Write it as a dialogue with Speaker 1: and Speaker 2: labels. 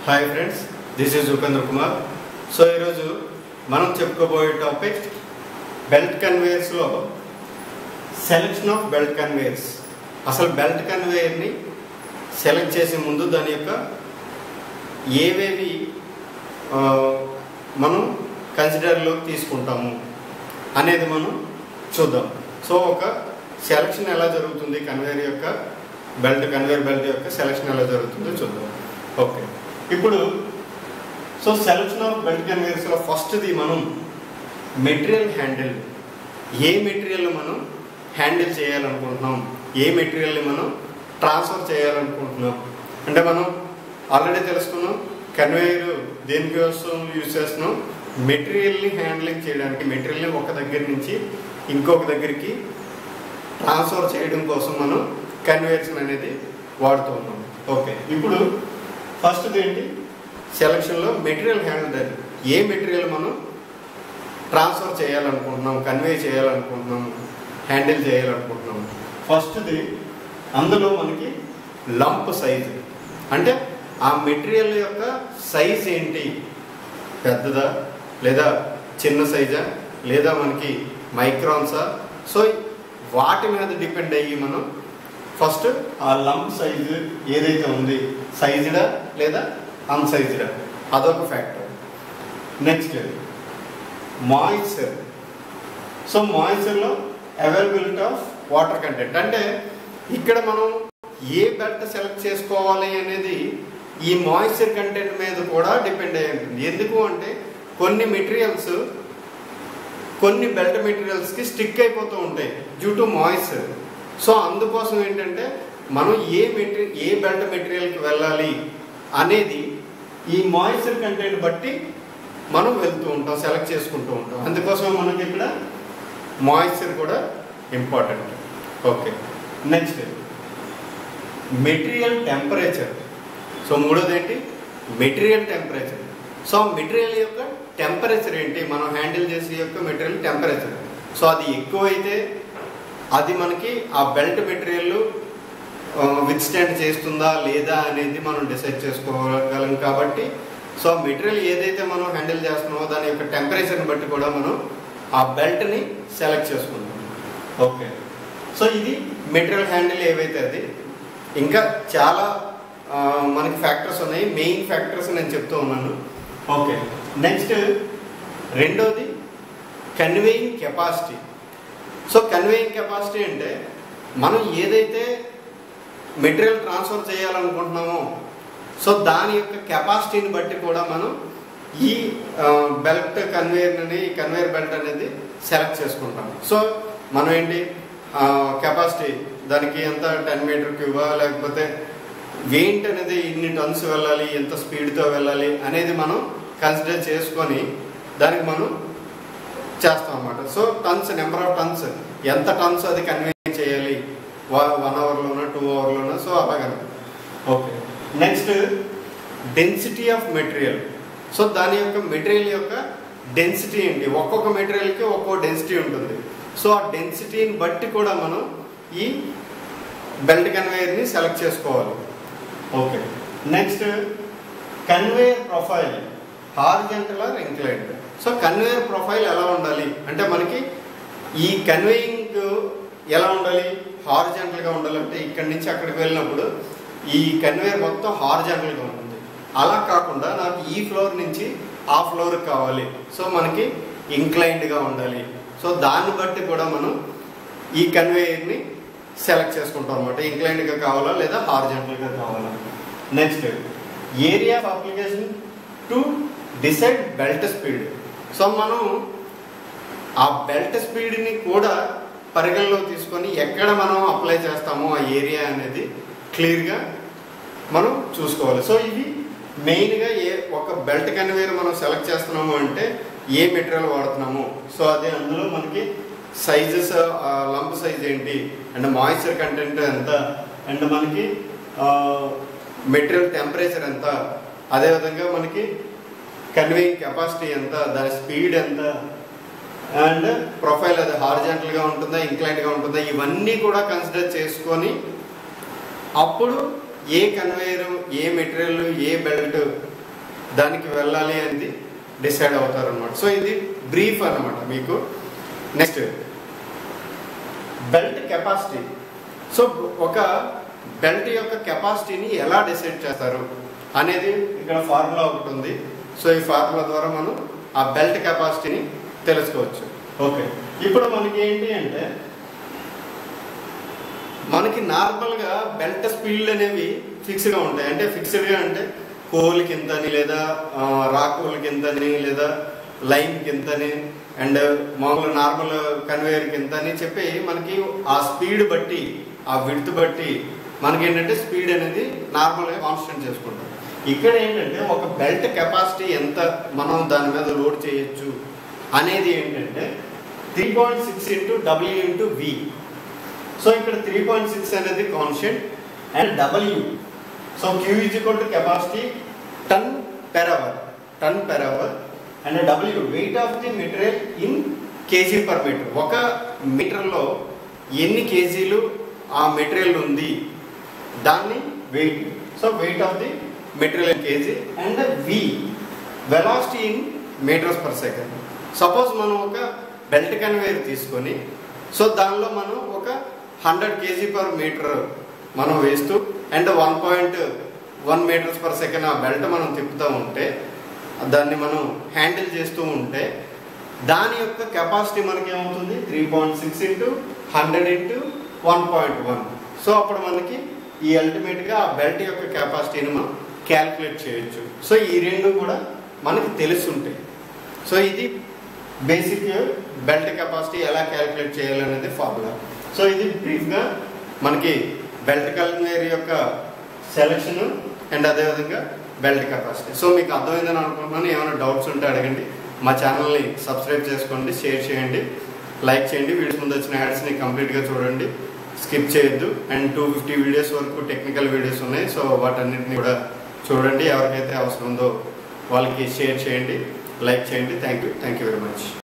Speaker 1: hi friends this is Upendra Kumar so ఈరోజు మనం చెప్పుకోబోయే టాపిక్ బెల్ట్ కన్వేయర్స్లో సెలెక్షన్ ఆఫ్ బెల్ట్ కన్వేయర్స్ అసలు బెల్ట్ కన్వేయర్ని సెలెక్ట్ చేసే ముందు దాని యొక్క ఏవేవి ఆ, మనం కన్సిడర్లోకి తీసుకుంటాము అనేది మనం చూద్దాం సో ఒక సెలక్షన్ ఎలా జరుగుతుంది కన్వేయర్ యొక్క బెల్ట్ కన్వేయర్ బెల్ట్ యొక్క సెలక్షన్ ఎలా జరుగుతుందో చూద్దాం ఓకే ఇప్పుడు సో సెలక్షన్ ఆఫ్ బెల్ట్ కన్వేయర్స్లో ఫస్ట్ది మనం మెటీరియల్ హ్యాండిల్ ఏ మెటీరియల్ మనం హ్యాండిల్ చేయాలనుకుంటున్నాం ఏ మెటీరియల్ని మనం ట్రాన్స్ఫర్ చేయాలనుకుంటున్నాం అంటే మనం ఆల్రెడీ తెలుసుకున్నాం కన్వేయర్ దేనికోసం యూజ్ చేస్తున్నాం మెటీరియల్ని హ్యాండ్లింగ్ చేయడానికి మెటీరియల్ని ఒక దగ్గర నుంచి ఇంకొక దగ్గరికి ట్రాన్స్ఫర్ చేయడం కోసం మనం కన్వేయర్స్ అనేది వాడుతూ ఉన్నాం ఓకే ఇప్పుడు ఫస్ట్ ఏంటి సెలక్షన్లో మెటీరియల్ హ్యాండిల్ ఏ మెటీరియల్ మనం ట్రాన్స్ఫర్ చేయాలనుకుంటున్నాం కన్వే చేయాలనుకుంటున్నాం హ్యాండిల్ చేయాలనుకుంటున్నాం ఫస్ట్ది అందులో మనకి లంప్ సైజ్ అంటే ఆ మెటీరియల్ యొక్క సైజ్ ఏంటి పెద్దదా లేదా చిన్న సైజా లేదా మనకి మైక్రాన్సా సో వాటి మీద డిపెండ్ అయ్యి మనం ఫస్ట్ ఆ లంప్ సైజు ఏదైతే ఉంది సైజ్డా లేదా అన్సైజ్డా అదొక ఫ్యాక్టర్ నెక్స్ట్ మాయిశ్చర్ సో మాయిశ్చర్లో అవైలబిలిటీ ఆఫ్ వాటర్ కంటెంట్ అంటే ఇక్కడ మనం ఏ బెల్ట్ సెలెక్ట్ చేసుకోవాలి అనేది ఈ మాయిశ్చర్ కంటెంట్ మీద కూడా డిపెండ్ అయి ఉంటుంది ఎందుకు అంటే కొన్ని మెటీరియల్స్ కొన్ని బెల్ట్ మెటీరియల్స్కి స్టిక్ అయిపోతూ ఉంటాయి డ్యూ టు మాయిశ్చర్ సో అందుకోసం ఏంటంటే మనం ఏ మెటీరియల్ ఏ బెల్ట్ మెటీరియల్కి వెళ్ళాలి అనేది ఈ మాయిశ్చర్ కంటెంట్ బట్టి మనం వెళ్తూ ఉంటాం సెలెక్ట్ చేసుకుంటూ ఉంటాం అందుకోసం మనకి ఇక్కడ మాయిశ్చర్ కూడా important okay next material temperature so మూడోది ఏంటి మెటీరియల్ టెంపరేచర్ సో ఆ మెటీరియల్ యొక్క టెంపరేచర్ ఏంటి మనం హ్యాండిల్ చేసే యొక్క మెటీరియల్ టెంపరేచర్ సో అది ఎక్కువైతే అది మనకి ఆ బెల్ట్ మెటీరియల్ విత్ స్టాండ్ చేస్తుందా లేదా అనేది మనం డిసైడ్ చేసుకోగలం కాబట్టి సో ఆ మెటీరియల్ ఏదైతే మనం హ్యాండిల్ చేస్తున్నామో దాని యొక్క టెంపరేచర్ని బట్టి కూడా మనం ఆ బెల్ట్ని సెలెక్ట్ చేసుకుంటాం ఓకే సో ఇది మెటీరియల్ హ్యాండిల్ ఏవైతే అది ఇంకా చాలా ఆ, మనకి ఫ్యాక్టర్స్ ఉన్నాయి మెయిన్ ఫ్యాక్టర్స్ నేను చెప్తూ ఉన్నాను ఓకే నెక్స్ట్ రెండోది conveying capacity so conveying capacity అంటే మనం ఏదైతే మెటీరియల్ ట్రాన్స్ఫర్ చేయాలనుకుంటున్నామో సో దాని యొక్క కెపాసిటీని బట్టి కూడా మనం ఈ బెల్ట్ కన్వేయర్ అని కన్వేయర్ బెల్ట్ అనేది సెలెక్ట్ చేసుకుంటాం సో మనం ఏంటి కెపాసిటీ దానికి ఎంత టెన్ మీటర్ క్యూబా లేకపోతే వెయిట్ అనేది ఇన్ని టన్స్ వెళ్ళాలి ఎంత స్పీడ్తో వెళ్ళాలి అనేది మనం కన్సిడర్ చేసుకొని దానికి మనం చేస్తాం అన్నమాట so tons number of tons ఎంత టన్స్ అది కన్వే చేయాలి వన్ అవర్లోనో టూ అవర్లోనో సో అలాగన okay next density of material so దాని యొక్క మెటీరియల్ యొక్క డెన్సిటీ ఏంటి ఒక్కొక్క మెటీరియల్కి ఒక్కో డెన్సిటీ ఉంటుంది సో ఆ డెన్సిటీని బట్టి కూడా మనం ఈ బెల్ట్ కన్వేయర్ని సెలెక్ట్ చేసుకోవాలి okay next conveyor profile horizontal or inclined so conveyor profile ఎలా ఉండాలి అంటే మనకి ఈ కన్వేయింగ్ ఎలా ఉండాలి హార్జెంటల్గా ఉండాలంటే ఇక్కడి నుంచి అక్కడికి వెళ్ళినప్పుడు ఈ కన్వేయర్ మొత్తం హార్జెంటల్గా ఉంటుంది అలా కాకుండా నాకు ఈ ఫ్లోర్ నుంచి ఆ ఫ్లోర్ కావాలి సో మనకి ఇంక్లైన్డ్గా ఉండాలి సో దాన్ని బట్టి కూడా మనం ఈ కన్వేయర్ని సెలెక్ట్ చేసుకుంటాం అనమాట ఇంక్లైన్డ్గా కావాలా లేదా హార్జెంటల్గా కావాలా next area of application to decide belt speed so మనం ఆ బెల్ట్ స్పీడ్ని కూడా పరిగణలో తీసుకొని ఎక్కడ మనం అప్లై చేస్తామో ఆ ఏరియా అనేది క్లియర్గా మనం చూసుకోవాలి సో ఇవి మెయిన్గా ఏ ఒక బెల్ట్ కన్వేయర్ మనం సెలెక్ట్ చేస్తున్నాము అంటే ఏ మెటీరియల్ వాడుతున్నాము సో అదే అందులో మనకి సైజెస్ లంప్ సైజ్ ఏంటి అండ్ మాయిశ్చర్ కంటెంట్ ఎంత అండ్ మనకి మెటీరియల్ టెంపరేచర్ ఎంత అదేవిధంగా మనకి కన్వేయింగ్ కెపాసిటీ ఎంత దాని స్పీడ్ ఎంత అండ్ ప్రొఫైల్ అది హార్జెంటల్గా ఉంటుందా ఇంక్లైన్డ్గా ఉంటుందా ఇవన్నీ కూడా కన్సిడర్ చేసుకొని అప్పుడు ఏ కన్వేయర్ ఏ మెటీరియల్ ఏ బెల్ట్ దానికి వెళ్ళాలి అనేది డిసైడ్ అవుతారు అనమాట సో ఇది బ్రీఫ్ అన్నమాట మీకు నెక్స్ట్ బెల్ట్ కెపాసిటీ సో ఒక బెల్ట్ యొక్క కెపాసిటీని ఎలా డిసైడ్ చేస్తారు అనేది ఇక్కడ ఫార్ములా ఒకటి ఉంది సో ఈ ఫార్ములా ద్వారా మనం ఆ బెల్ట్ కెపాసిటీని తెలుసుకోవచ్చు ఓకే ఇప్పుడు మనకి ఏంటి అంటే మనకి నార్మల్గా బెల్ట్ స్పీడ్ అనేవి ఫిక్స్డ్గా ఉంటాయి అంటే ఫిక్స్డ్గా అంటే కోల్ కింతని లేదా రాక్ హోల్ కింతని లేదా లైన్ కింతని అండ్ మామూలు నార్మల్ కన్వేయర్ కింతని చెప్పి మనకి ఆ స్పీడ్ బట్టి ఆ విడ్త్ బట్టి మనకి ఏంటంటే స్పీడ్ అనేది నార్మల్గా కాన్స్టెంట్ చేసుకుంటాం ఇక్కడ ఏంటంటే ఒక బెల్ట్ కెపాసిటీ ఎంత మనం దాని మీద లోడ్ చేయొచ్చు అనేది ఏంటంటే three point six into W into V so ఇక్కడ త్రీ పాయింట్ సిక్స్ అనేది constant and W so Q is equal to capacity ton per hour ton per hour and W weight of the material in KG per metre ఒక మీటర్లో ఎన్ని కేజీలు ఆ material ఉంది దాన్ని weight so weight of the material KG and V velocity in metres per second suppose మనం ఒక belt conveyor తీసుకొని సో దానిలో మనం ఒక హండ్రెడ్ కేజీ పర్ మీటర్ మనం వేస్తూ and one point one metres per second ఆ బెల్ట్ మనం తిప్పుతూ ఉంటే దాన్ని మనం హ్యాండిల్ చేస్తూ ఉంటే దాని యొక్క కెపాసిటీ మనకి ఏమవుతుంది three point six into hundred into one point one so అప్పుడు మనకి ఈ అల్టిమేట్గా ఆ బెల్ట్ యొక్క కెపాసిటీని మనం క్యాల్కులేట్ చేయొచ్చు సో ఈ రెండు కూడా మనకి తెలుసుంటాయి సో ఇది బేసిక్ బెల్ట్ కెపాసిటీ ఎలా క్యాల్కులేట్ చేయాలనేది ఫార్ములా సో ఇది బ్రీఫ్గా మనకి బెల్ట్ కల్వేర్ యొక్క సెలక్షన్ అండ్ అదేవిధంగా బెల్ట్ కెపాసిటీ సో మీకు అర్థమైందని అనుకుంటున్నాను ఏమైనా డౌట్స్ ఉంటే అడగండి మా ఛానల్ని సబ్స్క్రైబ్ చేసుకోండి షేర్ చేయండి లైక్ చేయండి వీడియోస్ ముందు వచ్చిన యాడ్స్ని కంప్లీట్గా చూడండి స్కిప్ చేయొద్దు అండ్ టూ ఫిఫ్టీ వీడియోస్ వరకు టెక్నికల్ వీడియోస్ ఉన్నాయి సో వాటన్నిటిని కూడా చూడండి ఎవరికైతే అవసరం ఉందో వాళ్ళకి షేర్ చేయండి లైక్ చేయండి thank you thank you very much